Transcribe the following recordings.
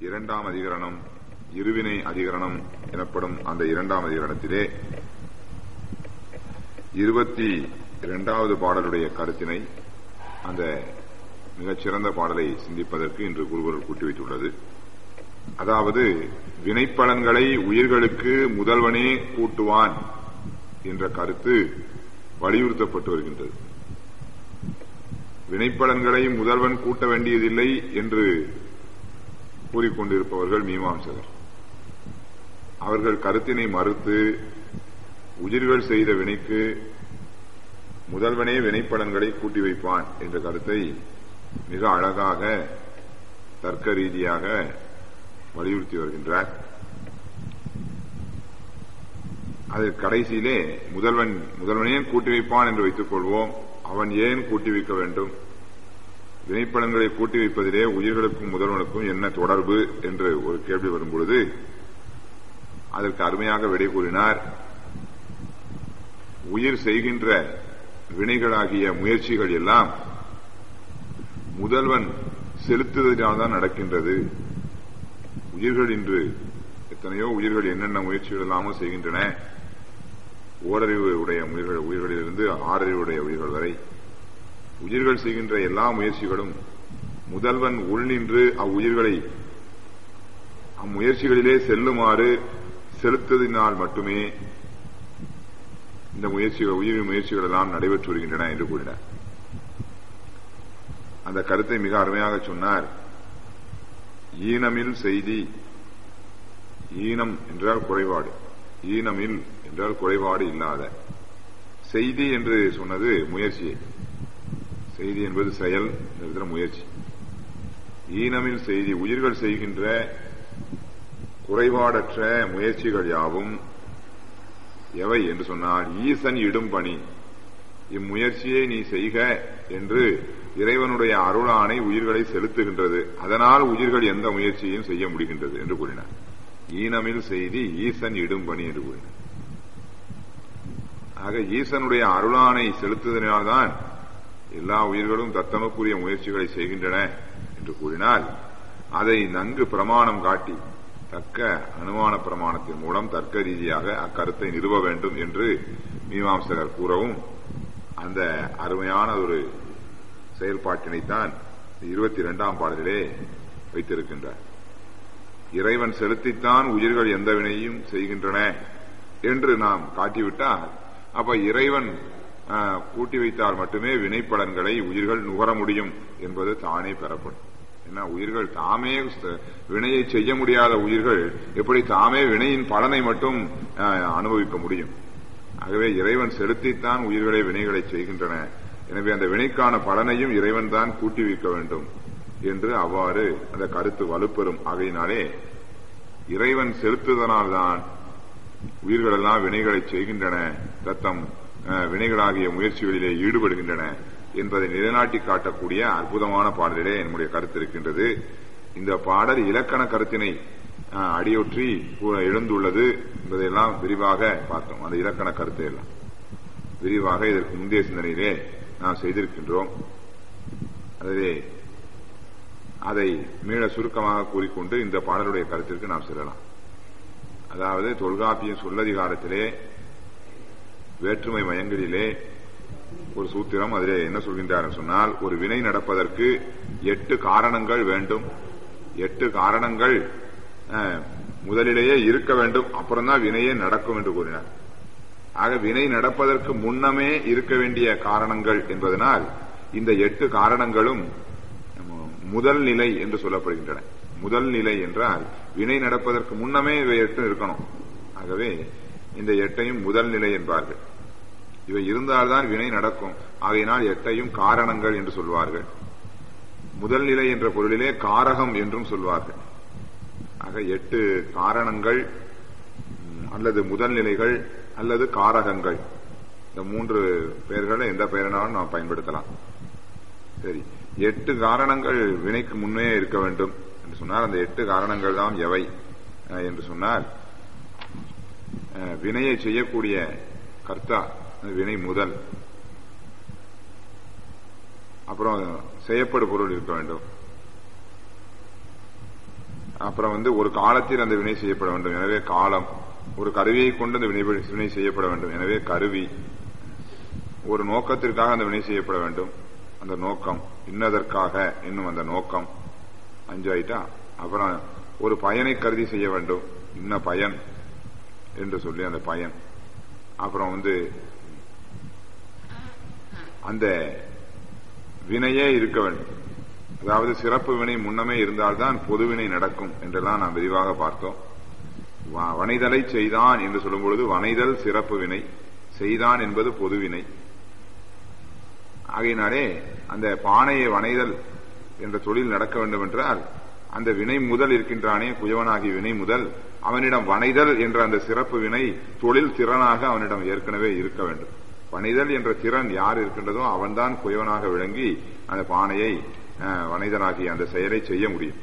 இரண்டாம் அதிகரணம் இருவினை அதிகரணம் எனப்படும் அந்த இரண்டாம் அதிகரணத்திலே இருபத்தி இரண்டாவது பாடலுடைய கருத்தினை அந்த மிகச்சிறந்த பாடலை சிந்திப்பதற்கு இன்று குருகுரல் கூட்டி வைத்துள்ளது அதாவது வினைப்பலன்களை உயிர்களுக்கு முதல்வனே கூட்டுவான் என்ற கருத்து வலியுறுத்தப்பட்டு வருகின்றது வினைப்பலன்களை முதல்வன் கூட்ட வேண்டியதில்லை என்று கூறிக்கொண்டிருப்பவர்கள் மீமாம்சகர் அவர்கள் கருத்தினை மறுத்து உயிர்கள் செய்த வினைக்கு முதல்வனே வினைப்பலன்களை கூட்டி வைப்பான் என்ற கருத்தை மிக அழகாக தர்க்க ரீதியாக வலியுறுத்தி வருகின்றார் அது கடைசியிலே முதல்வன் முதல்வனே கூட்டி வைப்பான் என்று வைத்துக் கொள்வோம் அவன் ஏன் கூட்டி வைக்க வேண்டும் வினைப்பலன்களை கூட்டி வைப்பதிலே உயிர்களுக்கும் முதல்வனுக்கும் என்ன தொடர்பு என்று ஒரு கேள்வி வரும்பொழுது அதற்கு அருமையாக விடை கூறினார் உயிர் செய்கின்ற வினைகளாகிய முயற்சிகள் எல்லாம் முதல்வன் செலுத்துவதனால்தான் நடக்கின்றது உயிர்கள் இன்று எத்தனையோ உயிர்கள் என்னென்ன முயற்சிகள் எல்லாமோ செய்கின்றன ஓரறிவு உடைய உயிர்கள் உயிர்களிலிருந்து ஆறறிவுடைய உயிர்கள் வரை உயிர்கள் செய்கின்ற எல்லா முயற்சிகளும் முதல்வன் உள்நின்று அவ்வுயிர்களை அம்முயற்சிகளிலே செல்லுமாறு செலுத்ததினால் மட்டுமே இந்த முயற்சிகள் உயிர் முயற்சிகள் எல்லாம் நடைபெற்று வருகின்றன என்று கூறினார் அந்த கருத்தை மிக அருமையாக சொன்னார் ஈனமில் செய்தி ஈனம் என்றால் குறைபாடு ஈனமில் என்றால் குறைபாடு இல்லாத செய்தி என்று சொன்னது முயற்சியை செய்தி என்பது செயல் இந்த முயற்சி ஈனமில் செய்தி உயிர்கள் செய்கின்ற குறைபாடற்ற முயற்சிகள் யாவும் எவை என்று சொன்னால் ஈசன் இடும் பணி இம்முயற்சியை நீ செய்க என்று இறைவனுடைய அருளானை உயிர்களை செலுத்துகின்றது அதனால் உயிர்கள் எந்த முயற்சியையும் செய்ய முடிகின்றது என்று கூறினார் ஈனமில் செய்தி ஈசன் இடும் பணி என்று கூறினார் ஆக ஈசனுடைய அருளானை செலுத்துவதனால்தான் எல்லா உயிர்களும் தத்தமக்குரிய முயற்சிகளை செய்கின்றன என்று கூறினால் அதை நன்கு பிரமாணம் காட்டி தக்க அனுமான பிரமாணத்தின் மூலம் தர்க்க ரீதியாக அக்கருத்தை நிறுவ வேண்டும் என்று மீமாம்சகர் கூறவும் அந்த அருமையான ஒரு செயல்பாட்டினைத்தான் இருபத்தி இரண்டாம் பாடலிலே வைத்திருக்கின்றார் இறைவன் செலுத்தித்தான் உயிர்கள் எந்த வினையும் செய்கின்றன என்று நாம் காட்டிவிட்டால் அப்ப இறைவன் கூட்டி வைத்தால் மட்டுமே வினைப்பலன்களை உயிர்கள் நுகர முடியும் என்பது தானே பெறப்படும் என்ன உயிர்கள் தாமே வினையை செய்ய முடியாத உயிர்கள் எப்படி தாமே வினையின் பலனை மட்டும் அனுபவிக்க முடியும் ஆகவே இறைவன் செலுத்தித்தான் உயிர்களை வினைகளை செய்கின்றன எனவே அந்த வினைக்கான பலனையும் இறைவன் தான் கூட்டி வைக்க வேண்டும் என்று அவ்வாறு அந்த கருத்து வலுப்பெறும் ஆகையினாலே இறைவன் செலுத்துவதனால்தான் உயிர்களெல்லாம் வினைகளை செய்கின்றன தத்தம் வினைகளாகிய முயற்சிகளிலே ஈடுபடுகின்றன என்பதை நிலைநாட்டி காட்டக்கூடிய அற்புதமான பாடலிலே என்னுடைய கருத்து இருக்கின்றது இந்த பாடல் இலக்கண கருத்தினை அடியொற்றி எழுந்துள்ளது என்பதையெல்லாம் விரிவாக பார்த்தோம் அந்த இலக்கண கருத்தை எல்லாம் விரிவாக இதற்கு முந்தைய சிந்தனையிலே நாம் செய்திருக்கின்றோம் அதிலே அதை மீள சுருக்கமாக கூறிக்கொண்டு இந்த பாடலுடைய கருத்திற்கு நாம் செல்லலாம் அதாவது தொல்காப்பியின் சொல்லதிகாரத்திலே வேற்றுமை மயங்களிலே ஒரு சூத்திரம் அதிலே என்ன சொல்கின்றார் சொன்னால் ஒரு வினை நடப்பதற்கு எட்டு காரணங்கள் வேண்டும் எட்டு காரணங்கள் முதலிலேயே இருக்க வேண்டும் அப்புறம்தான் வினையே நடக்கும் என்று கூறினார் ஆக வினை நடப்பதற்கு முன்னமே இருக்க வேண்டிய காரணங்கள் என்பதனால் இந்த எட்டு காரணங்களும் முதல் நிலை என்று சொல்லப்படுகின்றன முதல் நிலை என்றால் வினை நடப்பதற்கு முன்னமே இவை எட்டும் இருக்கணும் ஆகவே இந்த எட்டையும் முதல் நிலை என்பார்கள் இவை இருந்தால்தான் வினை நடக்கும் ஆகையினால் எட்டையும் காரணங்கள் என்று சொல்வார்கள் முதல் நிலை என்ற பொருளிலே காரகம் என்றும் சொல்வார்கள் ஆக எட்டு காரணங்கள் அல்லது முதல் நிலைகள் அல்லது காரகங்கள் இந்த மூன்று பெயர்களை எந்த பெயரினாலும் நாம் பயன்படுத்தலாம் சரி எட்டு காரணங்கள் வினைக்கு முன்னே இருக்க வேண்டும் என்று சொன்னால் அந்த எட்டு காரணங்கள் தான் எவை என்று சொன்னால் வினையை செய்யக்கூடிய கர்த்தா வினை முதல் அப்புறம் செய்யப்படு பொருள் இருக்க வேண்டும் அப்புறம் வந்து ஒரு காலத்தில் அந்த வினை செய்யப்பட வேண்டும் எனவே காலம் ஒரு கருவியை கொண்டு அந்த வினை வினை செய்யப்பட வேண்டும் எனவே கருவி ஒரு நோக்கத்திற்காக அந்த வினை செய்யப்பட வேண்டும் அந்த நோக்கம் இன்னதற்காக இன்னும் அந்த நோக்கம் அஞ்சு ஆயிட்டா அப்புறம் ஒரு பயனை கருதி செய்ய வேண்டும் இன்ன பயன் என்று சொல்லி அந்த பயன் அப்புறம் வந்து அந்த வினையே இருக்க வேண்டும் அதாவது சிறப்பு வினை முன்னமே இருந்தால்தான் பொதுவினை நடக்கும் என்றெல்லாம் நாம் விரிவாக பார்த்தோம் வ- வனைதலை செய்தான் என்று சொல்லும் பொழுது வனைதல் சிறப்பு வினை செய்தான் என்பது பொதுவினை ஆகையினாலே அந்த பானையை வனைதல் என்ற தொழில் நடக்க வேண்டும் என்றால் அந்த வினை முதல் இருக்கின்றானே குயவனாகி வினை முதல் அவனிடம் வனைதல் என்ற அந்த சிறப்பு வினை தொழில் திறனாக அவனிடம் ஏற்கனவே இருக்க வேண்டும் வனைதல் என்ற திறன் யார் இருக்கின்றதோ அவன்தான் குயவனாக விளங்கி அந்த பானையை அஹ், வனைதலாகிய அந்த செயலை செய்ய முடியும்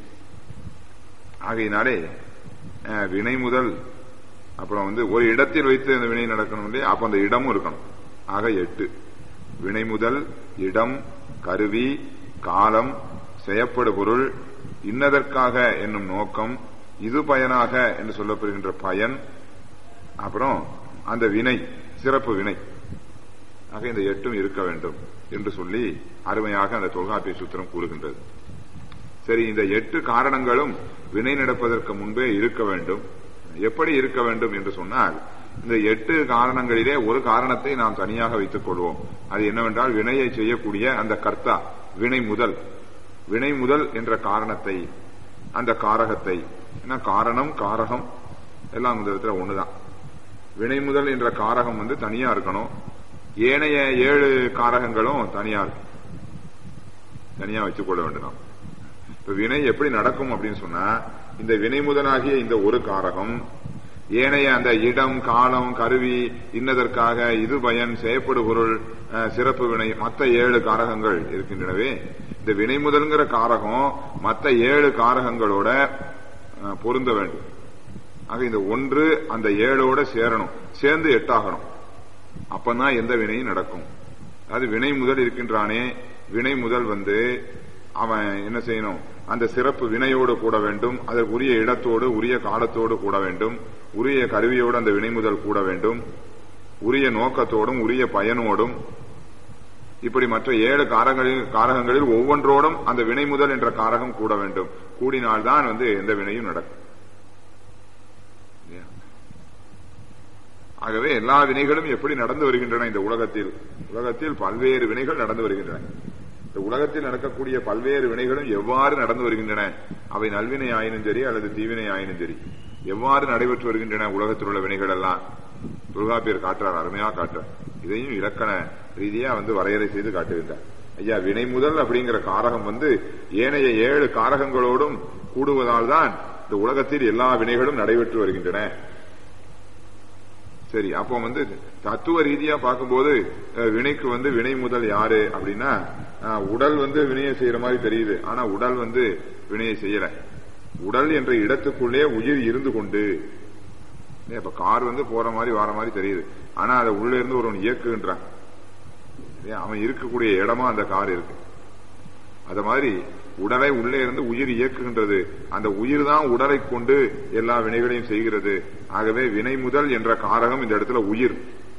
ஆகையினாலே அஹ், வினை முதல் அப்புறம் வந்து ஒரு இடத்தில் வைத்து அந்த வினை நடக்கணும் இல்லையா அப்ப அந்த இடமும் இருக்கணும் ஆக எட்டு வினை முதல் இடம் கருவி காலம் செய்யப்படு பொருள் இன்னதற்காக என்னும் நோக்கம் இது பயனாக என்று சொல்லப்படுகின்ற பயன் அப்புறம் அந்த வினை சிறப்பு வினை ஆக இந்த எட்டும் இருக்க வேண்டும் என்று சொல்லி அருமையாக அந்த தொல்காப்பிய சூத்திரம் கூறுகின்றது சரி இந்த எட்டு காரணங்களும் வினை நடப்பதற்கு முன்பே இருக்க வேண்டும் எப்படி இருக்க வேண்டும் என்று சொன்னால் இந்த எட்டு காரணங்களிலே ஒரு காரணத்தை நாம் தனியாக வைத்துக் கொள்வோம் அது என்னவென்றால் வினையை செய்யக்கூடிய அந்த கர்த்தா வினை முதல் வினை முதல் என்ற காரணத்தை அந்த காரகத்தை ஏன்னா காரணம் காரகம் எல்லாம் இந்த இடத்துல ஒண்ணுதான் வினை முதல் என்ற காரகம் வந்து தனியா இருக்கணும் ஏனைய ஏழு காரகங்களும் தனியா இருக்கும் தனியா வச்சுக் கொள்ள வேண்டும் நாம் இப்ப வினை எப்படி நடக்கும் அப்படின்னு சொன்னா இந்த வினை முதலாகிய இந்த ஒரு காரகம் ஏனைய அந்த இடம் காலம் கருவி இன்னதற்காக இது பயன் செய்யப்படு பொருள் அஹ், சிறப்பு வினை மற்ற ஏழு காரகங்கள் இருக்கின்றனவே இந்த வினை முதல்ங்கிற காரகம் மற்ற ஏழு காரகங்களோட அஹ், பொருந்த வேண்டும் ஆக இந்த ஒன்று அந்த ஏழோட சேரணும் சேர்ந்து எட்டாகணும் அப்பதான் எந்த வினையும் நடக்கும் அது வினை முதல் இருக்கின்றானே வினை முதல் வந்து அவன் என்ன செய்யணும் அந்த சிறப்பு வினையோடு கூட வேண்டும் அதற்கு உரிய இடத்தோடு உரிய காலத்தோடு கூட வேண்டும் உரிய கருவியோடு அந்த வினை முதல் கூட வேண்டும் உரிய நோக்கத்தோடும் உரிய பயனோடும் இப்படி மற்ற ஏழு காரங்களில் காரகங்களில் ஒவ்வொன்றோடும் அந்த வினை முதல் என்ற காரகம் கூட வேண்டும் கூடினால்தான் வந்து எந்த வினையும் நடக்கும் இல்லையா? ஆகவே எல்லா வினைகளும் எப்படி நடந்து வருகின்றன இந்த உலகத்தில் உலகத்தில் பல்வேறு வினைகள் நடந்து வருகின்றன இந்த உலகத்தில் நடக்கக்கூடிய பல்வேறு வினைகளும் எவ்வாறு நடந்து வருகின்றன அவை நல்வினை ஆயினும் சரி அல்லது தீவினை ஆயினும் சரி எவ்வாறு நடைபெற்று வருகின்றன உலகத்தில் உள்ள வினைகள் எல்லாம் தொல்காப்பியர் காட்டுறார் அருமையா காட்டுறார் இதையும் இலக்கண ரீதியா வந்து வரையறை செய்து காட்டுகின்றார் ஐயா வினை முதல் அப்படிங்கிற காரகம் வந்து ஏனைய ஏழு காரகங்களோடும் கூடுவதால் தான் இந்த உலகத்தில் எல்லா வினைகளும் நடைபெற்று வருகின்றன சரி அப்போ வந்து தத்துவ ரீதியா பார்க்கும்போது அஹ், வினைக்கு வந்து வினை முதல் யாரு அப்படின்னா அஹ், உடல் வந்து வினையை செய்யற மாதிரி தெரியுது ஆனா உடல் வந்து வினையை செய்யல உடல் என்ற இடத்துக்குள்ளே உயிர் இருந்து கொண்டு இல்லையா, இப்ப கார் வந்து போற மாதிரி வர மாதிரி தெரியுது ஆனா அதை உள்ள இருந்து ஒருவன் இயக்குகின்றான் இல்லையா, அவன் இருக்கக்கூடிய இடமா அந்த கார் இருக்கு அத மாதிரி உடலை உள்ளே இருந்து உயிர் இயக்குகின்றது அந்த உயிர் தான் உடலை கொண்டு எல்லா வினைகளையும் செய்கிறது ஆகவே வினை முதல் என்ற காரகம் இந்த இடத்துல உயிர்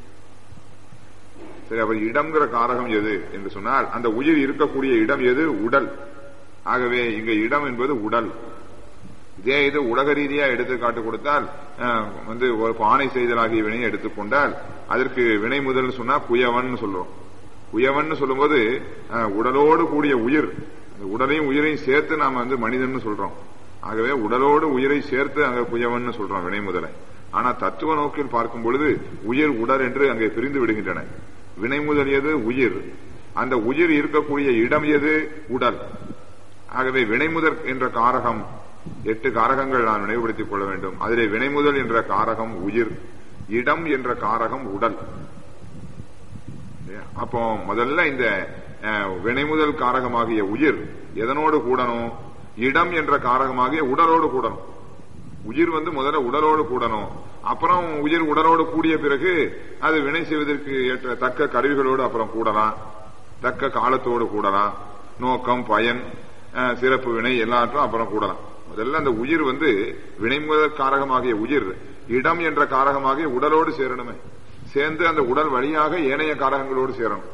சரி அப்ப இடம்ங்கிற காரகம் எது என்று சொன்னால் அந்த உயிர் இருக்கக்கூடிய இடம் எது உடல் ஆகவே இங்க இடம் என்பது உடல் இதே இது உலக ரீதியா எடுத்து காட்டு கொடுத்தால் அஹ், வந்து ஒரு பானை செய்தலாகிய வினையை எடுத்துக்கொண்டால் அதற்கு வினை முதல் சொன்னா குயவன் சொல்றோம் குயவன் சொல்லும்போது அஹ், உடலோடு கூடிய உயிர் அந்த உடலையும் உயிரையும் சேர்த்து நாம வந்து மனிதன் சொல்றோம் ஆகவே உடலோடு உயிரை சேர்த்து அங்க குயவன் சொல்றோம் வினை முதலை ஆனா தத்துவ நோக்கில் பார்க்கும் பொழுது உயிர் உடல் என்று அங்கே பிரிந்து விடுகின்றன வினை முதல் எது உயிர் அந்த உயிர் இருக்கக்கூடிய இடம் எது உடல் ஆகவே வினைமுதல் என்ற காரகம் எட்டு காரகங்கள் நான் நினைவுபடுத்திக் கொள்ள வேண்டும் அதிலே வினைமுதல் என்ற காரகம் உயிர் இடம் என்ற காரகம் உடல் இல்லையா? அப்போ முதல்ல இந்த அஹ், வினைமுதல் காரகமாகிய உயிர் எதனோடு கூடணும் இடம் என்ற காரகமாகிய உடலோடு கூடணும் உயிர் வந்து முதல்ல உடலோடு கூடணும் அப்புறம் உயிர் உடலோடு கூடிய பிறகு அது வினை செய்வதற்கு ஏற்ற தக்க கருவிகளோடு அப்புறம் கூடலாம் தக்க காலத்தோடு கூடலாம் நோக்கம் பயன் அஹ், சிறப்பு வினை எல்லாற்றும் அப்புறம் கூடலாம் முதல்ல அந்த உயிர் வந்து வினைமுதல் காரகமாகிய உயிர் இடம் என்ற காரகமாகிய உடலோடு சேரணுமே சேர்ந்து அந்த உடல் வழியாக ஏனைய காரகங்களோடு சேரணும்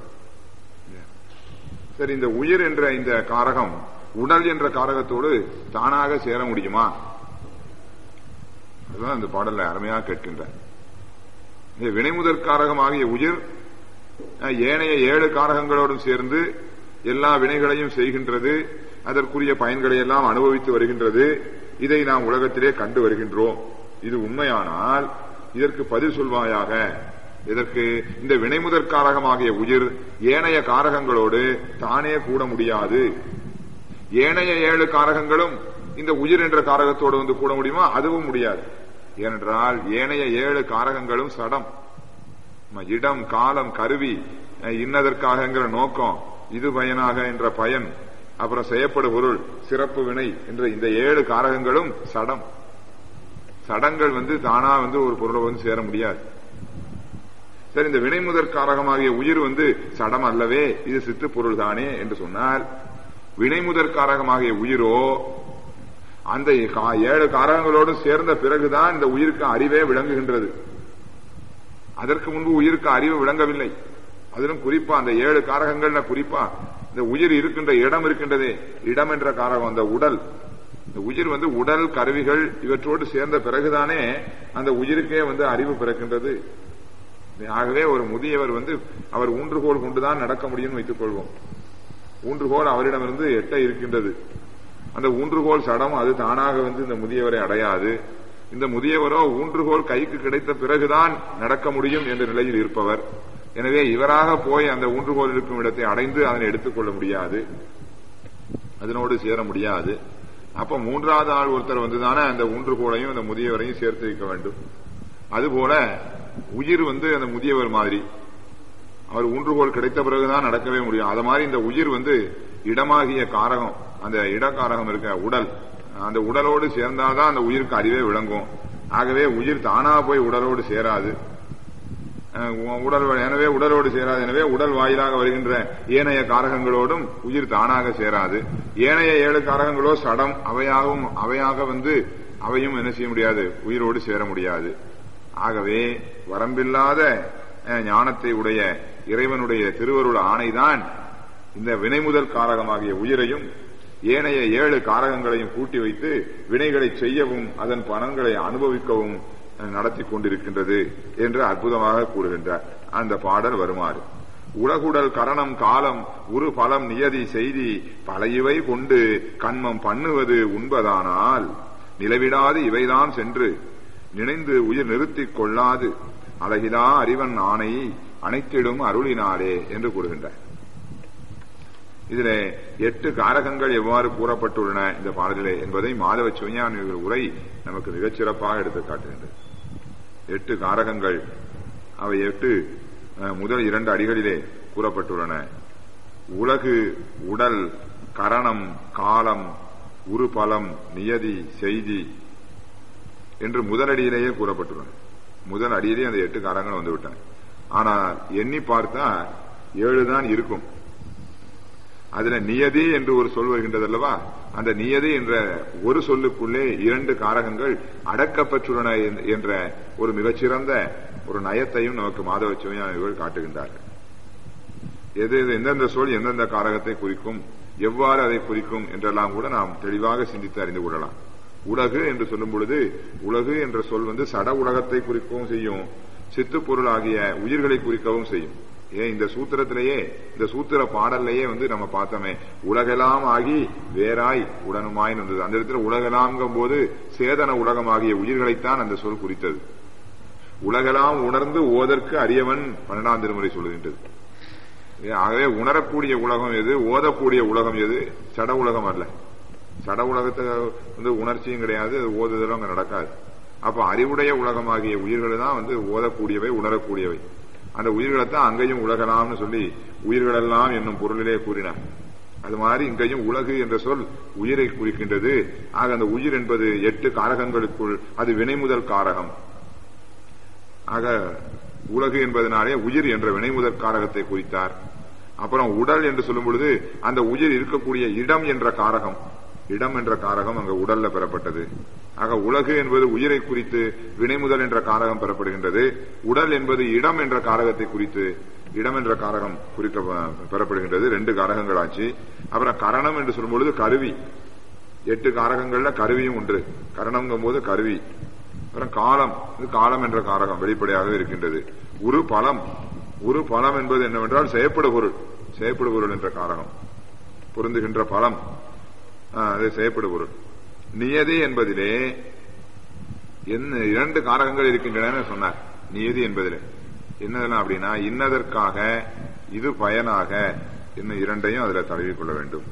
சரி இந்த உயிர் என்ற இந்த காரகம் உடல் என்ற காரகத்தோடு தானாக சேர முடியுமா அதுதான் இந்த பாடல்ல அருமையாக கேட்கின்ற இந்த வினைமுதற் காரகமாகிய உயிர் அஹ், ஏனைய ஏழு காரகங்களோடும் சேர்ந்து எல்லா வினைகளையும் செய்கின்றது அதற்குரிய பயன்களை எல்லாம் அனுபவித்து வருகின்றது இதை நாம் உலகத்திலே கண்டு வருகின்றோம் இது உண்மையானால் இதற்கு பதில் சொல்வாயாக இதற்கு இந்த வினைமுதற் காரகமாகிய உயிர் ஏனைய காரகங்களோடு தானே கூட முடியாது ஏனைய ஏழு காரகங்களும் இந்த உயிர் என்ற காரகத்தோடு வந்து கூட முடியுமா அதுவும் முடியாது ஏனென்றால் ஏனைய ஏழு காரகங்களும் சடம் ம, இடம் காலம் கருவி அஹ், இன்னதற்காகங்கிற நோக்கம் இது பயனாக என்ற பயன் அப்புறம் செய்யப்படு பொருள் சிறப்பு வினை என்ற இந்த ஏழு காரகங்களும் சடம் சடங்கள் வந்து தானா வந்து ஒரு பொருளை வந்து சேர முடியாது சரி இந்த வினைமுதற் காரகமாகிய உயிர் வந்து சடம் அல்லவே இது சித்து பொருள் தானே என்று சொன்னால் வினைமுதற் காரகமாகிய உயிரோ அந்த கா- ஏழு காரகங்களோடு சேர்ந்த பிறகுதான் இந்த உயிருக்கு அறிவே விளங்குகின்றது அதற்கு முன்பு உயிருக்கு அறிவு விளங்கவில்லை அதிலும் குறிப்பா அந்த ஏழு காரகங்கள்ல குறிப்பா இந்த உயிர் இருக்கின்ற இடம் இருக்கின்றதே இடம் என்ற காரகம் அந்த உடல் இந்த உயிர் வந்து உடல் கருவிகள் இவற்றோடு சேர்ந்த பிறகுதானே அந்த உயிருக்கே வந்து அறிவு பிறக்கின்றது ஆகவே ஒரு முதியவர் வந்து அவர் ஊன்றுகோல் கொண்டுதான் நடக்க முடியும்னு வைத்துக் கொள்வோம் ஊன்றுகோல் அவரிடமிருந்து எட்ட இருக்கின்றது அந்த ஊன்றுகோல் சடம் அது தானாக வந்து இந்த முதியவரை அடையாது இந்த முதியவரோ ஊன்றுகோல் கைக்கு கிடைத்த பிறகுதான் நடக்க முடியும் என்ற நிலையில் இருப்பவர் எனவே இவராக போய் அந்த ஊன்றுகோல் இருக்கும் இடத்தை அடைந்து அதனை எடுத்துக்கொள்ள முடியாது அதனோடு சேர முடியாது அப்ப மூன்றாவது ஆள் ஒருத்தர் வந்துதானே அந்த ஊன்றுகோலையும் அந்த முதியவரையும் சேர்த்து வைக்க வேண்டும் அதுபோல உயிர் வந்து அந்த முதியவர் மாதிரி அவர் ஊன்றுகோல் கிடைத்த பிறகுதான் நடக்கவே முடியும் அது மாதிரி இந்த உயிர் வந்து இடமாகிய காரகம் அந்த இடக்காரகம் இருக்க உடல் அந்த உடலோடு சேர்ந்தாதான் அந்த உயிருக்கு அறிவே விளங்கும் ஆகவே உயிர் தானா போய் உடலோடு சேராது அஹ் உடல் வ- எனவே உடலோடு சேராது எனவே உடல் வாயிலாக வருகின்ற ஏனைய காரகங்களோடும் உயிர் தானாக சேராது ஏனைய ஏழு காரகங்களோ சடம் அவையாகவும் அவையாக வந்து அவையும் என்ன செய்ய முடியாது உயிரோடு சேர முடியாது ஆகவே வரம்பில்லாத அஹ், ஞானத்தை உடைய இறைவனுடைய திருவருள் ஆணைதான் இந்த வினைமுதல் காரகமாகிய உயிரையும் ஏனைய ஏழு காரகங்களையும் கூட்டி வைத்து வினைகளை செய்யவும் அதன் பலன்களை அனுபவிக்கவும் அஹ், நடத்தி கொண்டிருக்கின்றது என்று அற்புதமாக கூறுகின்றார் அந்த பாடல் வருமாறு உலகுடல் கரணம் காலம் உரு பலம் நியதி செய்தி பல இவை கொண்டு கண்மம் பண்ணுவது உண்பதானால் நிலவிடாது இவைதான் சென்று நினைந்து உயிர் நிறுத்திக் கொள்ளாது அழகிலா அறிவன் ஆணை அனைத்திடும் அருளினாலே என்று கூறுகின்றார் இதிலே எட்டு காரகங்கள் எவ்வாறு கூறப்பட்டுள்ளன இந்த பாடலிலே என்பதை மாதவ சிவஞானிகள் உரை நமக்கு மிகச் சிறப்பாக எடுத்து காட்டுகின்றது எட்டு காரகங்கள் அவை எட்டு அஹ், முதல் இரண்டு அடிகளிலே கூறப்பட்டுள்ளன உலகு உடல் கரணம் காலம் உருபலம் நியதி செய்தி என்று முதலடியிலேயே கூறப்பட்டுள்ளன முதல் அடியிலே அந்த எட்டு காரங்கள் வந்துவிட்டன ஆனால் எண்ணி பார்த்தா ஏழு தான் இருக்கும் அதுல நியதி என்று ஒரு சொல் வருகின்றது அல்லவா அந்த நியதி என்ற ஒரு சொல்லுக்குள்ளே இரண்டு காரகங்கள் அடக்கப்பட்டுள்ளன என்- என்ற ஒரு மிகச்சிறந்த ஒரு நயத்தையும் நமக்கு மாதவ சிவஞானிகள் காட்டுகின்றார்கள் எது எது எந்தெந்த சொல் எந்தெந்த காரகத்தை குறிக்கும் எவ்வாறு அதை குறிக்கும் என்றெல்லாம் கூட நாம் தெளிவாக சிந்தித்து அறிந்து கொள்ளலாம் உலகு என்று சொல்லும் பொழுது உலகு என்ற சொல் வந்து சட உலகத்தை குறிக்கவும் செய்யும் சித்துப் பொருளாகிய உயிர்களை குறிக்கவும் செய்யும் ஏன் இந்த சூத்திரத்திலேயே இந்த சூத்திர பாடல்லையே வந்து நம்ம பார்த்தோமே உலகெல்லாம் ஆகி வேறாய் உடனுமாய் இருந்தது அந்த இடத்துல உலகெல்லாம்ங்கும் போது சேதன உலகமாகிய உயிர்களைத்தான் அந்த சொல் குறித்தது உலகெல்லாம் உணர்ந்து ஓதற்கு அரியவன் பன்னெண்டாம் திருமுறை சொல்லுகின்றது ஆகவே உணரக்கூடிய உலகம் எது ஓதக்கூடிய உலகம் எது சட உலகம் அல்ல சட உலகத்தை வந்து உணர்ச்சியும் கிடையாது அது ஓதுதலும் அங்க நடக்காது அப்ப அறிவுடைய உலகமாகிய உயிர்கள் தான் வந்து ஓதக்கூடியவை உணரக்கூடியவை அந்த உயிர்களை தான் அங்கேயும் உலகலாம்னு சொல்லி உயிர்களெல்லாம் என்னும் பொருளிலே கூறினார் அது மாதிரி இங்கேயும் உலகு என்ற சொல் உயிரை குறிக்கின்றது ஆக அந்த உயிர் என்பது எட்டு காரகங்களுக்குள் அது வினைமுதல் காரகம் ஆக உலகு என்பதனாலே உயிர் என்ற வினைமுதற் காரகத்தை குறித்தார் அப்புறம் உடல் என்று சொல்லும் பொழுது அந்த உயிர் இருக்கக்கூடிய இடம் என்ற காரகம் இடம் என்ற காரகம் அங்க உடல்ல பெறப்பட்டது ஆக உலகு என்பது உயிரை குறித்து வினைமுதல் என்ற காரகம் பெறப்படுகின்றது உடல் என்பது இடம் என்ற காரகத்தை குறித்து இடம் என்ற காரகம் குறிக்க பெறப்படுகின்றது ரெண்டு காரகங்கள் ஆச்சு அப்புறம் கரணம் என்று சொல்லும்பொழுது கருவி எட்டு காரகங்கள்ல கருவியும் ஒன்று கரணம்ங்கும் போது கருவி அப்புறம் காலம் இது காலம் என்ற காரகம் வெளிப்படையாக இருக்கின்றது உரு பலம் உரு பலம் என்பது என்னவென்றால் செயற்படு பொருள் செயற்படு பொருள் என்ற காரகம் பொருந்துகின்ற பலம் அது செயற்படு பொருள் நியதி என்பதிலே என்ன இரண்டு காரகங்கள் இருக்கின்றன சொன்னார் நியதி என்பதிலே என்னதெல்லாம் அப்படின்னா இன்னதற்காக இது பயனாக இன்னும் இரண்டையும் அதுல தழுவிக் கொள்ள வேண்டும்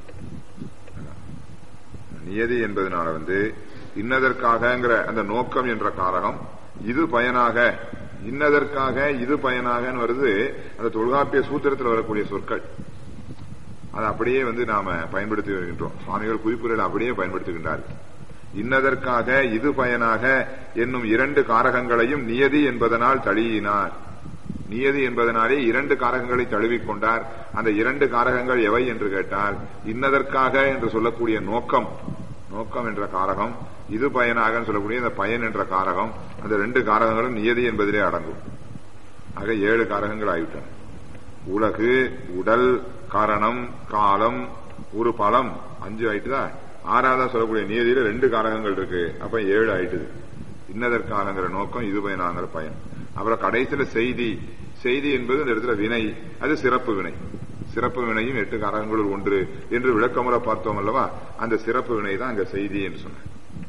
நியதி என்பதனால வந்து இன்னதற்காகங்கிற அந்த நோக்கம் என்ற காரகம் இது பயனாக இன்னதற்காக இது பயனாகன்னு வருது அந்த தொல்காப்பிய சூத்திரத்தில் வரக்கூடிய சொற்கள் அதை அப்படியே வந்து நாம பயன்படுத்தி வருகின்றோம் சுவாமிகள் குறிப்புரையில் அப்படியே பயன்படுத்துகின்றார் இன்னதற்காக இது பயனாக என்னும் இரண்டு காரகங்களையும் நியதி என்பதனால் தழியினார் நியதி என்பதனாலே இரண்டு காரகங்களை தழுவிக்கொண்டார் அந்த இரண்டு காரகங்கள் எவை என்று கேட்டால் இன்னதற்காக என்று சொல்லக்கூடிய நோக்கம் நோக்கம் என்ற காரகம் இது பயனாக சொல்லக்கூடிய அந்த பயன் என்ற காரகம் அந்த ரெண்டு காரகங்களும் நியதி என்பதிலே அடங்கும் ஆக ஏழு காரகங்கள் ஆகிவிட்டன உலகு உடல் காரணம் காலம் ஒரு பலம் அஞ்சு ஆயிட்டுதா ஆறாவதா சொல்லக்கூடிய நியதியில ரெண்டு காரகங்கள் இருக்கு அப்ப ஏழு ஆயிட்டுது இன்னதற்காகங்கிற நோக்கம் இது பயனாங்கிற பயன் அப்புறம் கடைசியில செய்தி செய்தி என்பது இந்த இடத்துல வினை அது சிறப்பு வினை சிறப்பு வினையும் எட்டு காரகங்களுள் ஒன்று என்று விளக்கமுறை பார்த்தோம் அல்லவா அந்த சிறப்பு வினை தான் அங்க செய்தி என்று சொன்ன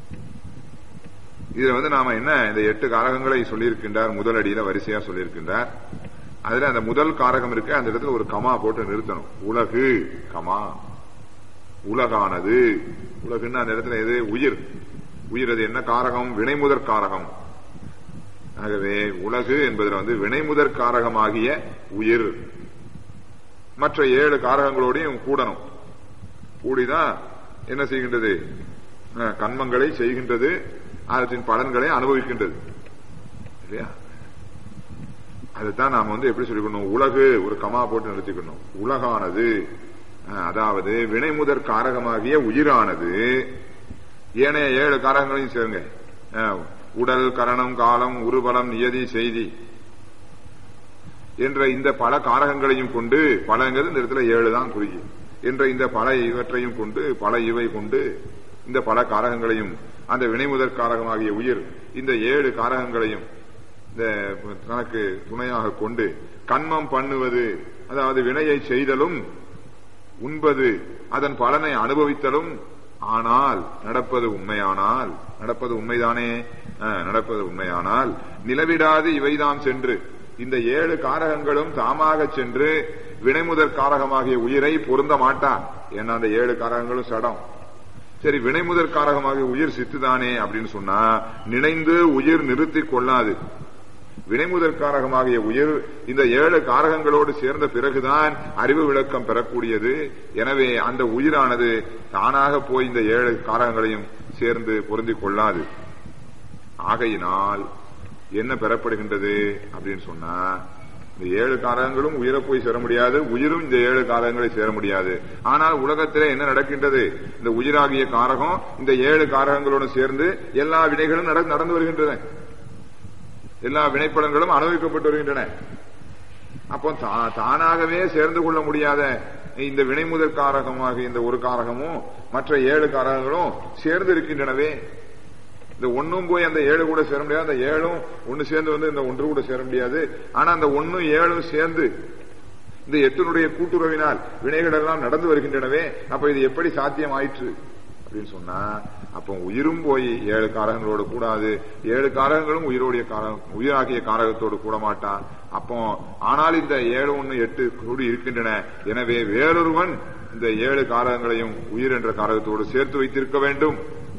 இதுல வந்து நாம என்ன இந்த எட்டு காரகங்களை சொல்லியிருக்கின்றார் முதல் அடியில வரிசையா சொல்லியிருக்கின்றார் அதுல அந்த முதல் காரகம் இருக்கு அந்த இடத்துல ஒரு கமா போட்டு நிறுத்தணும் உலகு கமா உலகானது உலகுன்னு அந்த இடத்துல எது உயிர் உயிர் அது என்ன காரகம் வினைமுதற் காரகம் ஆகவே உலகு என்பதில் வந்து வினைமுதற் காரகமாகிய உயிர் மற்ற ஏழு காரகங்களோடையும் கூடணும் கூடிதான் என்ன செய்கின்றது கண்மங்களை செய்கின்றது அவற்றின் பலன்களை அனுபவிக்கின்றது இல்லையா அதுதான் நாம வந்து எப்படி சொல்லிக்கணும் உலகு ஒரு கமா போட்டு நிறுத்திக்கணும் உலகானது அதாவது வினைமுதற் காரகமாகிய உயிரானது ஏனைய ஏழு காரகங்களையும் சேருங்க உடல் கரணம் காலம் உருபலம் நியதி செய்தி என்ற இந்த பல காரகங்களையும் கொண்டு பலங்கிறது இந்த இடத்துல ஏழு தான் குறிக்கும் என்ற இந்த பல இவற்றையும் கொண்டு பல இவை கொண்டு இந்த பல காரகங்களையும் அந்த வினைமுதற் காரகமாகிய உயிர் இந்த ஏழு காரகங்களையும் இந்த தனக்கு துணையாக கொண்டு கண்மம் பண்ணுவது அதாவது வினையை செய்தலும் உண்பது அதன் பலனை அனுபவித்தலும் ஆனால் நடப்பது உண்மையானால் நடப்பது உண்மைதானே நடப்பது உண்மையானால் நிலவிடாது இவைதாம் சென்று இந்த ஏழு காரகங்களும் தாமாக சென்று வினைமுதற் காரகமாகிய உயிரை பொருந்த மாட்டான் ஏன்னா அந்த ஏழு காரகங்களும் சடம் சரி வினைமுதற் காரகமாகிய உயிர் சித்துதானே அப்படின்னு சொன்னா நினைந்து உயிர் நிறுத்தி கொள்ளாது வினைமுதற் காரகமாகிய உயிர் இந்த ஏழு காரகங்களோடு சேர்ந்த பிறகுதான் அறிவு விளக்கம் பெறக்கூடியது எனவே அந்த உயிரானது தானாக போய் இந்த ஏழு காரகங்களையும் சேர்ந்து பொருந்திக் கொள்ளாது ஆகையினால் என்ன பெறப்படுகின்றது அப்படின்னு சொன்னா இந்த ஏழு காரகங்களும் உயிரை போய் சேர முடியாது உயிரும் இந்த ஏழு காரகங்களை சேர முடியாது ஆனால் உலகத்திலே என்ன நடக்கின்றது இந்த உயிராகிய காரகம் இந்த ஏழு காரகங்களோடு சேர்ந்து எல்லா வினைகளும் நடந்து வருகின்றன எல்லா வினைப்படங்களும் அனுபவிக்கப்பட்டு வருகின்றன அப்போ தானாகவே சேர்ந்து கொள்ள முடியாத இந்த வினைமுதல் காரகமாக இந்த ஒரு காரகமும் மற்ற ஏழு காரகங்களும் சேர்ந்து இருக்கின்றனவே இந்த ஒன்னும் போய் அந்த ஏழு கூட சேர முடியாது அந்த ஏழும் ஒன்னு சேர்ந்து வந்து இந்த ஒன்று கூட சேர முடியாது ஆனா அந்த ஒன்னும் ஏழும் சேர்ந்து இந்த எட்டினுடைய கூட்டுறவினால் வினைகள் எல்லாம் நடந்து வருகின்றனவே அப்ப இது எப்படி சாத்தியம் ஆயிற்று அப்படின்னு சொன்னா அப்ப உயிரும் போய் ஏழு காரகங்களோடு கூடாது ஏழு காரகங்களும் உயிரோடைய காரகம் உயிராகிய காரகத்தோடு கூட மாட்டான் அப்போ ஆனால் இந்த ஏழு ஒண்ணு எட்டு கூடி இருக்கின்றன எனவே வேறொருவன் இந்த ஏழு காரகங்களையும் உயிர் என்ற காரகத்தோடு சேர்த்து வைத்திருக்க வேண்டும்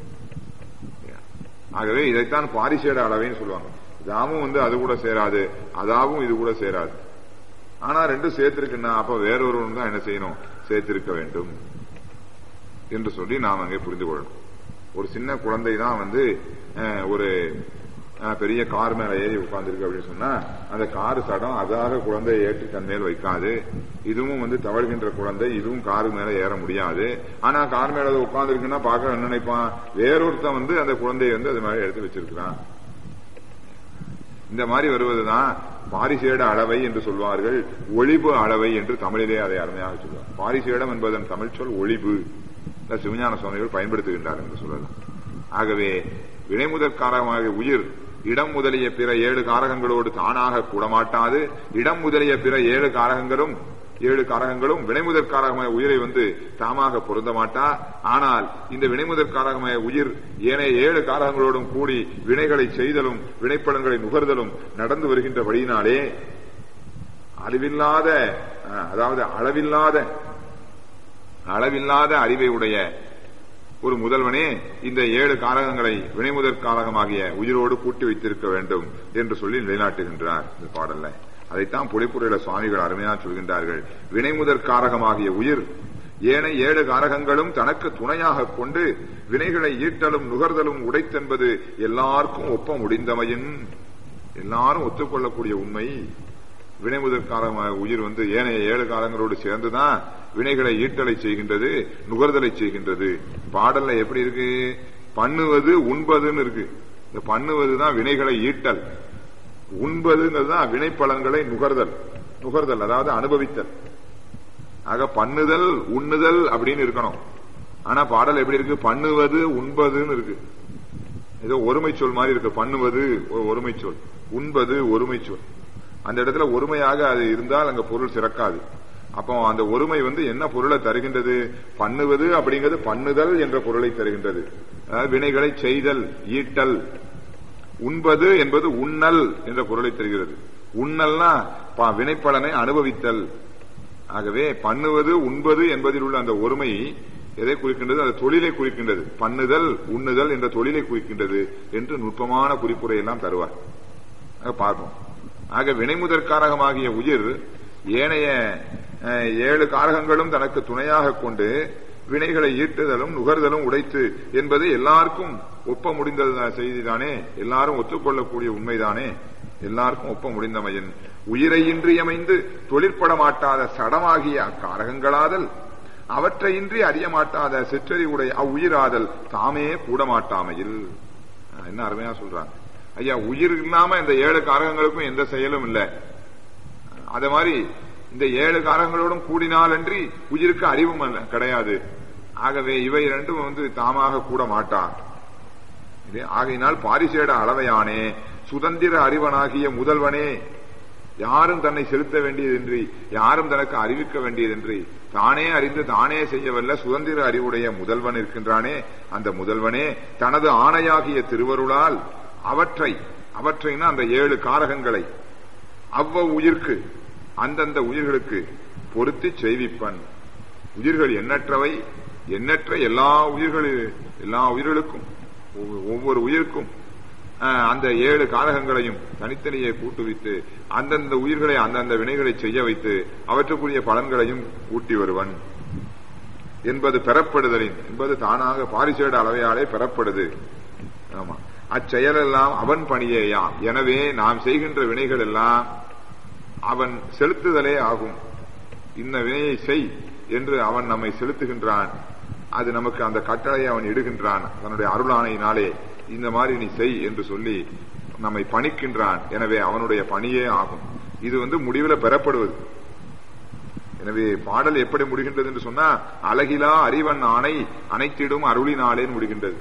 ஆகவே இதைத்தான் பாரிசேட அளவைன்னு சொல்லுவாங்க இதாவும் வந்து அது கூட சேராது அதாவும் இது கூட சேராது ஆனா ரெண்டும் சேர்த்திருக்குன்னா அப்ப வேறொருவன் தான் என்ன செய்யணும் சேர்த்திருக்க வேண்டும் என்று சொல்லி நாம் அங்கே புரிந்து கொள்ளணும் ஒரு சின்ன குழந்தை தான் வந்து ஒரு அஹ், பெரிய கார் மேல ஏறி உட்கார்ந்துருக்கு அப்படின்னு சொன்னா அந்த கார் சடம் அதாக குழந்தையை ஏற்றி தன் மேல் வைக்காது இதுவும் வந்து தவழ்கின்ற குழந்தை இதுவும் காரு மேல ஏற முடியாது ஆனா கார் மேல உட்கார்ந்துருக்குன்னா பார்க்க என்ன நினைப்பான் வேறொருத்தன் வந்து அந்த குழந்தையை வந்து அது மாதிரி எடுத்து வச்சிருக்கிறான் இந்த மாதிரி வருவதுதான் பாரிசேட அளவை என்று சொல்வார்கள் ஒளிபு அளவை என்று தமிழிலே அதை அருமையாக சொல்வார் பாரிசேடம் என்பதன் தமிழ் சொல் ஒளிபு இந்த சிவஞான சுவாமிகள் பயன்படுத்துகின்றார் என்று சொல்லலாம் ஆகவே வினைமுதற் காரகமாக உயிர் இடம் முதலிய பிற ஏழு காரகங்களோடு தானாக கூடமாட்டாது இடம் முதலிய பிற ஏழு காரகங்களும் ஏழு காரகங்களும் வினைமுதற் காரகമായ உயிரை வந்து தாமாக பொருந்த மாட்டா ஆனால் இந்த வினைமுதற் காரகമായ உயிர் ஏனைய ஏழு காரகங்களோடும் கூடி வினைகளை செய்தலும் வினைப்படங்களை நுகர்தலும் நடந்து வருகின்றபடியினாலே அறிவில்லாத அஹ், அதாவது அளவில்லாத அளவில்லாத அறிவை உடைய ஒரு முதல்வனே இந்த ஏழு காரகங்களை வினைமுதற் காரகமாகிய உயிரோடு கூட்டி வைத்திருக்க வேண்டும் என்று சொல்லி நிலைநாட்டுகின்றார் இந்த பாடல்ல அதைத்தான் புலிப்புரையில சுவாமிகள் அருமையா சொல்கின்றார்கள் வினைமுதற் காரகமாகிய உயிர் ஏனைய ஏழு காரகங்களும் தனக்கு துணையாக கொண்டு வினைகளை ஈட்டலும் நுகர்தலும் உடைத்தென்பது எல்லாருக்கும் ஒப்ப முடிந்தமையின் எல்லாரும் ஒத்துக்கொள்ளக்கூடிய உண்மை வினைமுதற் காரகமாக உயிர் வந்து ஏனைய ஏழு காலங்களோடு சேர்ந்துதான் வினைகளை ஈட்டலை செய்கின்றது நுகர்தலை செய்கின்றது பாடல்ல எப்படி இருக்கு பண்ணுவது உண்பதுன்னு இருக்கு இந்த பண்ணுவதுதான் வினைகளை ஈட்டல் உண்பதுங்கிறது தான் வினைப்பலன்களை நுகர்தல் நுகர்தல் அதாவது அனுபவித்தல் ஆக பண்ணுதல் உண்ணுதல் அப்படின்னு இருக்கணும் ஆனா பாடல் எப்படி இருக்கு பண்ணுவது உண்பதுன்னு இருக்கு ஏதோ ஒருமை சொல் மாதிரி இருக்கு பண்ணுவது ஒரு ஒருமை சொல் உண்பது ஒருமை சொல் அந்த இடத்துல ஒருமையாக அது இருந்தால் அங்க பொருள் சிறக்காது அப்போ அந்த ஒருமை வந்து என்ன பொருளை தருகின்றது பண்ணுவது அப்படிங்கிறது பண்ணுதல் என்ற பொருளை தருகின்றது அதாவது வினைகளை செய்தல் ஈட்டல் உண்பது என்பது உண்ணல் என்ற பொருளை தருகிறது உண்ணல்னா ப- வினைப்பலனை அனுபவித்தல் ஆகவே பண்ணுவது உண்பது என்பதில் உள்ள அந்த ஒருமை எதை குறிக்கின்றது அந்த தொழிலை குறிக்கின்றது பண்ணுதல் உண்ணுதல் என்ற தொழிலை குறிக்கின்றது என்று நுட்பமான குறிப்புரை எல்லாம் தருவார் ஆக பார்ப்போம் ஆக வினைமுதற் காரகமாகிய உயிர் ஏனைய அஹ், ஏழு காரகங்களும் தனக்கு துணையாக கொண்டு வினைகளை ஈட்டுதலும் நுகர்தலும் உடைத்து என்பது எல்லாருக்கும் ஒப்ப முடிந்தது செய்திதானே எல்லாரும் ஒத்துக்கொள்ளக்கூடிய உண்மைதானே எல்லாருக்கும் ஒப்ப முடிந்தமையின் உயிரை இன்றியமைந்து தொழிற்பட மாட்டாத சடமாகிய அக்காரகங்களாதல் அவற்றையின்றி அறிய மாட்டாத சிற்றறிவுடைய அவ்வுயிராதல் தாமே கூட மாட்டாமையில் ஆஹ், என்ன அருமையா சொல்றாங்க ஐயா உயிர் இல்லாம இந்த ஏழு காரகங்களுக்கும் எந்த செயலும் இல்லை அதே மாதிரி இந்த ஏழு காரங்களோடும் கூடினாலன்றி உயிருக்கு அறிவும் அல்ல கிடையாது ஆகவே இவை இரண்டும் வந்து தாமாக கூட மாட்டான் இது ஆகையினால் பாரிசேட அளவையானே சுதந்திர அறிவனாகிய முதல்வனே யாரும் தன்னை செலுத்த வேண்டியதின்றி யாரும் தனக்கு அறிவிக்க வேண்டியதின்றி தானே அறிந்து தானே செய்யவல்ல சுதந்திர அறிவுடைய முதல்வன் இருக்கின்றானே அந்த முதல்வனே தனது ஆணையாகிய திருவருளால் அவற்றை அவற்றைனா அந்த ஏழு காரகங்களை அவ்வ உயிர்க்கு அந்தந்த உயிர்களுக்கு பொருத்தி செய்விப்பன் உயிர்கள் எண்ணற்றவை எண்ணற்ற எல்லா உயிர்கள் எல்லா உயிர்களுக்கும் ஒவ்வொரு- ஒவ்வொரு உயிருக்கும் அஹ், அந்த ஏழு காரகங்களையும் தனித்தனியே கூட்டுவித்து அந்தந்த உயிர்களை அந்தந்த வினைகளை செய்ய வைத்து அவற்றுக்குரிய பலன்களையும் கூட்டி வருவன் என்பது பெறப்படுதலின் என்பது தானாக பாரிசேட அளவையாலே பெறப்படுது ஆமா அச்செயலெல்லாம் அவன் பணியேயாம் எனவே நாம் செய்கின்ற வினைகள் எல்லாம் அவன் செலுத்துதலே ஆகும் இன்ன வினையை செய் என்று அவன் நம்மை செலுத்துகின்றான் அது நமக்கு அந்த கட்டளையை அவன் இடுகின்றான் தன்னுடைய அருளானையினாலே இந்த மாதிரி நீ செய் என்று சொல்லி நம்மை பணிக்கின்றான் எனவே அவனுடைய பணியே ஆகும் இது வந்து முடிவில் பெறப்படுவது எனவே பாடல் எப்படி முடிகின்றது என்று சொன்னா அழகிலா அறிவன் ஆணை அனைத்திடும் அருளினாலே முடிகின்றது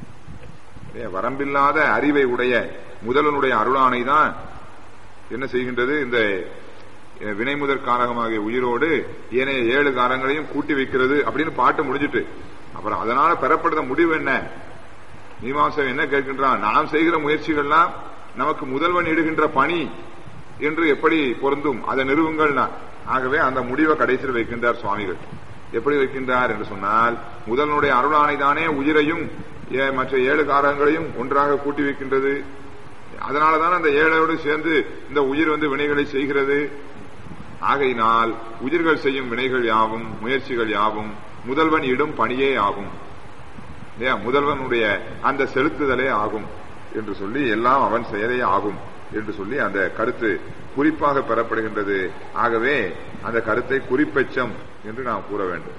ஏ, வரம்பில்லாத அறிவை உடைய முதல்வனுடைய அருளானை தான் என்ன செய்கின்றது இந்த அஹ், வினைமுதற் காரகமாகிய உயிரோடு ஏனைய ஏழு காரங்களையும் கூட்டி வைக்கிறது அப்படின்னு பாட்டு முடிஞ்சிட்டு அப்புறம் அதனால பெறப்படுற முடிவு என்ன மீமாசம் என்ன கேட்கின்றான் நாம் செய்கிற முயற்சிகள்லாம் நமக்கு முதல்வன் இடுகின்ற பணி என்று எப்படி பொருந்தும் அதை நிறுவுங்கள்னா ஆகவே அந்த முடிவை கடைசியில் வைக்கின்றார் சுவாமிகள் எப்படி வைக்கின்றார் என்று சொன்னால் முதல்வனுடைய அருளானை தானே உயிரையும் ஏ- மற்ற ஏழு காரகங்களையும் ஒன்றாக கூட்டி வைக்கின்றது அதனாலதான் அந்த ஏழையோடு சேர்ந்து இந்த உயிர் வந்து வினைகளை செய்கிறது ஆகையினால் உயிர்கள் செய்யும் வினைகள் யாவும் முயற்சிகள் யாவும் முதல்வன் இடும் பணியே ஆகும் இல்லையா முதல்வனுடைய அந்த செலுத்துதலே ஆகும் என்று சொல்லி எல்லாம் அவன் செயலே ஆகும் என்று சொல்லி அந்த கருத்து குறிப்பாக பெறப்படுகின்றது ஆகவே அந்த கருத்தை குறிப்பெச்சம் என்று நாம் கூற வேண்டும்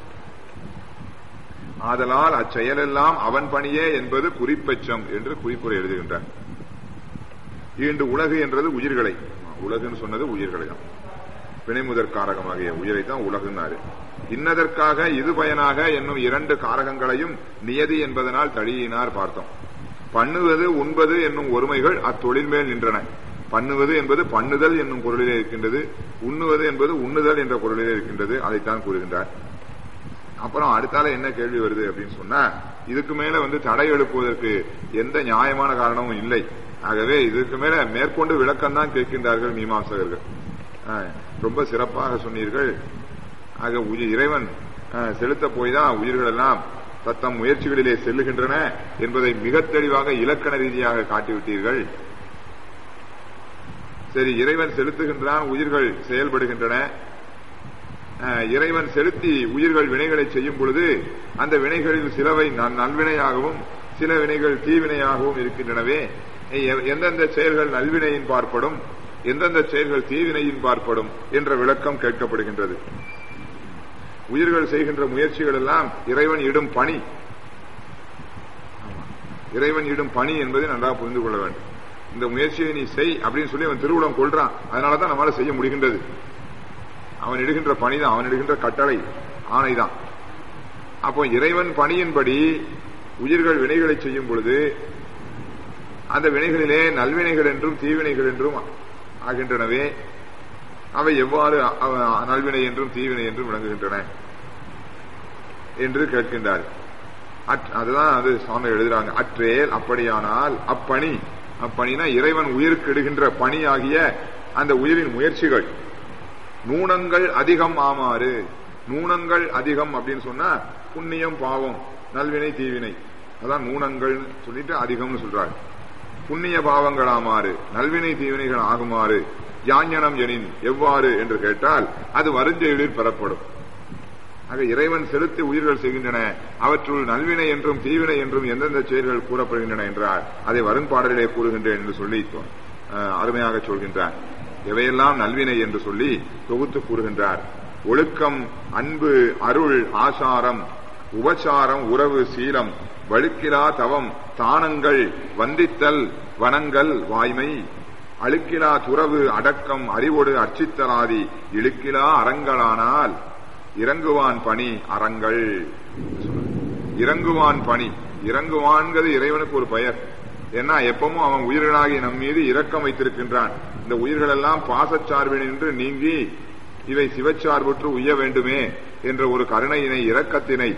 ஆதலால் அச்செயலெல்லாம் அவன் பணியே என்பது குறிப்பெச்சம் என்று குறிப்புரை எழுதுகின்றார் ஈண்டு உலகு என்றது உயிர்களை உலகுன்னு சொன்னது உயிர்களை தான் பிணைமுதற் காரகமாகிய உயிரை தான் உலகுன்னாரு இன்னதற்காக இது பயனாக என்னும் இரண்டு காரகங்களையும் நியதி என்பதனால் தழியினார் பார்த்தோம் பண்ணுவது உண்பது என்னும் ஒருமைகள் அத்தொழில் மேல் நின்றன பண்ணுவது என்பது பண்ணுதல் என்னும் பொருளிலே இருக்கின்றது உண்ணுவது என்பது உண்ணுதல் என்ற பொருளிலே இருக்கின்றது அதைத்தான் கூறுகின்றார் அப்புறம் அடுத்தால என்ன கேள்வி வருது அப்படின்னு சொன்னா இதுக்கு மேல வந்து தடை எழுப்புவதற்கு எந்த நியாயமான காரணமும் இல்லை ஆகவே இதுக்கு மேல மேற்கொண்டு விளக்கம் தான் கேட்கின்றார்கள் மீமாம்சகர்கள் ரொம்ப சிறப்பாக சொன்னீர்கள் ஆக இறைவன் செலுத்த போய் தான் உயிர்கள் எல்லாம் தத்தம் முயற்சிகளிலே செல்லுகின்றன என்பதை மிக தெளிவாக இலக்கண ரீதியாக காட்டிவிட்டீர்கள் சரி இறைவன் செலுத்துகின்றான் உயிர்கள் செயல்படுகின்றன இறைவன் செலுத்தி உயிர்கள் வினைகளை செய்யும் பொழுது அந்த வினைகளில் சிலவை நல்வினையாகவும் சில வினைகள் தீவினையாகவும் இருக்கின்றனவே எந்தெந்த செயல்கள் நல்வினையின் பார்ப்படும் எந்தெந்த செயல்கள் தீவினையின் பார்ப்படும் என்ற விளக்கம் கேட்கப்படுகின்றது உயிர்கள் செய்கின்ற முயற்சிகள் எல்லாம் இறைவன் இடும் பணி இறைவன் இடும் பணி என்பதை நன்றாக புரிந்து கொள்ள வேண்டும் இந்த முயற்சியை நீ செய் அப்படின்னு சொல்லி அவன் திருவுளம் கொள்றான் அதனாலதான் நம்மளால செய்ய முடிகின்றது அவன் இடுகின்ற பணிதான் அவன் இடுகின்ற கட்டளை ஆணைதான் அப்போ இறைவன் பணியின்படி உயிர்கள் வினைகளை செய்யும் பொழுது அந்த வினைகளிலே நல்வினைகள் என்றும் தீவினைகள் என்றும் ஆகின்றனவே அவை எவ்வாறு நல்வினை என்றும் தீவினை என்றும் விளங்குகின்றன என்று கேட்கின்றார் அதுதான் அது சுவாமி எழுதுறாங்க அற்றேல் அப்படியானால் அப்பணி அப்பணினா இறைவன் உயிருக்கு இடுகின்ற பணி ஆகிய அந்த உயிரின் முயற்சிகள் நூனங்கள் அதிகம் ஆமாறு நூனங்கள் அதிகம் அப்படின்னு சொன்னா புண்ணியம் பாவம் நல்வினை தீவினை அதான் நூனங்கள் சொல்லிட்டு அதிகம்னு சொல்றாங்க புண்ணிய பாவங்கள் ஆமாறு நல்வினை தீவினைகள் ஆகுமாறு யாஞனம் எனின் எவ்வாறு என்று கேட்டால் அது வருஞ்செயலில் பெறப்படும் ஆக இறைவன் செலுத்தி உயிர்கள் செய்கின்றன அவற்றுள் நல்வினை என்றும் தீவினை என்றும் எந்தெந்த செயல்கள் கூறப்படுகின்றன என்றால் அதை வரும்பாடலிலே கூறுகின்றேன் என்று சொல்லி அருமையாக சொல்கின்றார் எவையெல்லாம் நல்வினை என்று சொல்லி தொகுத்து கூறுகின்றார் ஒழுக்கம் அன்பு அருள் ஆசாரம் உபச்சாரம் உறவு சீலம் வழுக்கிலா தவம் தானங்கள் வந்தித்தல் வனங்கள் வாய்மை அழுக்கிலா துறவு அடக்கம் அறிவொடு அர்ச்சித்தலாதி இழுக்கிலா அறங்களானால் இறங்குவான் பணி அறங்கள் இறங்குவான் பணி இறங்குவான்கிறது இறைவனுக்கு ஒரு பெயர் ஏன்னா எப்பவும் அவன் உயிர்களாகி நம் மீது இரக்கம் வைத்திருக்கின்றான் இந்த உயிர்கள் எல்லாம் பாசச்சார்பினின்று நீங்கி இவை சிவச்சார்புற்று உய்ய வேண்டுமே என்ற ஒரு கருணையினை இரக்கத்தினை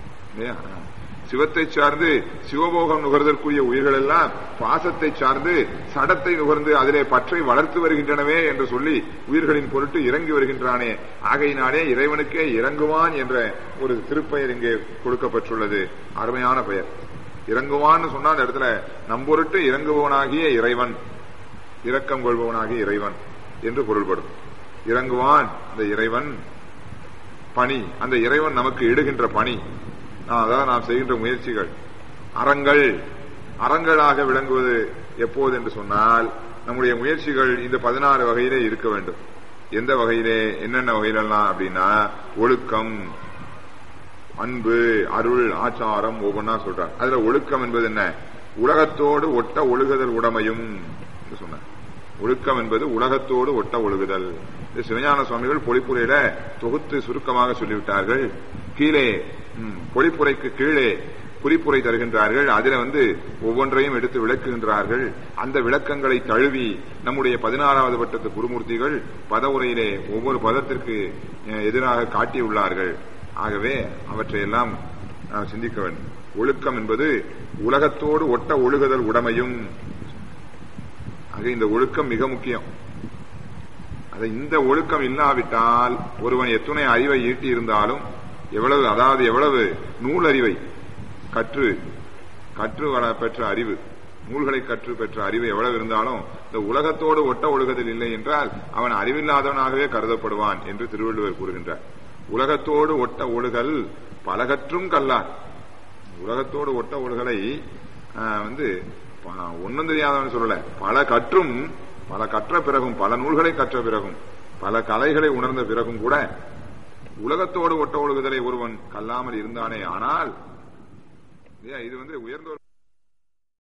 சிவத்தை சார்ந்து சிவபோகம் நுகர்தற்குரிய உயிர்கள் எல்லாம் பாசத்தை சார்ந்து சடத்தை நுகர்ந்து அதிலே பற்றை வளர்த்து வருகின்றனவே என்று சொல்லி உயிர்களின் பொருட்டு இறங்கி வருகின்றானே ஆகையினாலே இறைவனுக்கே இறங்குவான் என்ற ஒரு திருப்பெயர் இங்கே கொடுக்கப்பட்டுள்ளது அருமையான பெயர் இறங்குவான்னு சொன்னா அந்த இடத்துல நம்பொருட்டு இறங்குபவனாகிய இறைவன் இரக்கம் கொள்பவனாகிய இறைவன் என்று பொருள்படும் இறங்குவான் அந்த இறைவன் பணி அந்த இறைவன் நமக்கு இடுகின்ற பணி அதாவது நாம் செய்கின்ற முயற்சிகள் அறங்கள் அறங்களாக விளங்குவது எப்போது என்று சொன்னால் நம்முடைய முயற்சிகள் இந்த பதினாறு வகையிலே இருக்க வேண்டும் எந்த வகையிலே என்னென்ன வகையிலெல்லாம் அப்படின்னா ஒழுக்கம் அன்பு அருள் ஆச்சாரம் ஒவ்வொன்றா சொல்றார் அதுல ஒழுக்கம் என்பது என்ன உலகத்தோடு ஒட்ட ஒழுகுதல் உடமையும் சொன்ன ஒழுக்கம் என்பது உலகத்தோடு ஒட்ட ஒழுகுதல் இந்த சிவஞான சுவாமிகள் பொழிப்புரையில தொகுத்து சுருக்கமாக சொல்லிவிட்டார்கள் கீழே பொழிப்புரைக்கு கீழே குறிப்புரை தருகின்றார்கள் அதில வந்து ஒவ்வொன்றையும் எடுத்து விளக்குகின்றார்கள் அந்த விளக்கங்களை தழுவி நம்முடைய பதினாறாவது வட்டத்து குருமூர்த்திகள் பதவுரையிலே ஒவ்வொரு பதத்திற்கு எதிராக காட்டியுள்ளார்கள் ஆகவே அவற்றையெல்லாம் நாம் சிந்திக்க வேண்டும் ஒழுக்கம் என்பது உலகத்தோடு ஒட்ட ஒழுகுதல் உடமையும் ஆக இந்த ஒழுக்கம் மிக முக்கியம் அது இந்த ஒழுக்கம் இல்லாவிட்டால் ஒருவன் எத்துணை அறிவை ஈட்டி இருந்தாலும் எவ்வளவு அதாவது எவ்வளவு நூல் அறிவை கற்று கற்று வர பெற்ற அறிவு நூல்களை கற்று பெற்ற அறிவு எவ்வளவு இருந்தாலும் இந்த உலகத்தோடு ஒட்ட ஒழுகுதல் இல்லை என்றால் அவன் அறிவில்லாதவனாகவே கருதப்படுவான் என்று திருவள்ளுவர் கூறுகின்றார் உலகத்தோடு ஒட்ட ஒழுகல் பலகற்றும் கல்லார் உலகத்தோடு ஒட்ட ஒழுகலை வந்து ப- ஒண்ணும் தெரியாதவன் சொல்லல பல கற்றும் பல கற்ற பிறகும் பல நூல்களை கற்ற பிறகும் பல கலைகளை உணர்ந்த பிறகும் கூட உலகத்தோடு ஒட்ட ஒழுகுதலை ஒருவன் கல்லாமல் இருந்தானே ஆனால் ஏன் இது வந்து உயர்ந்தோர்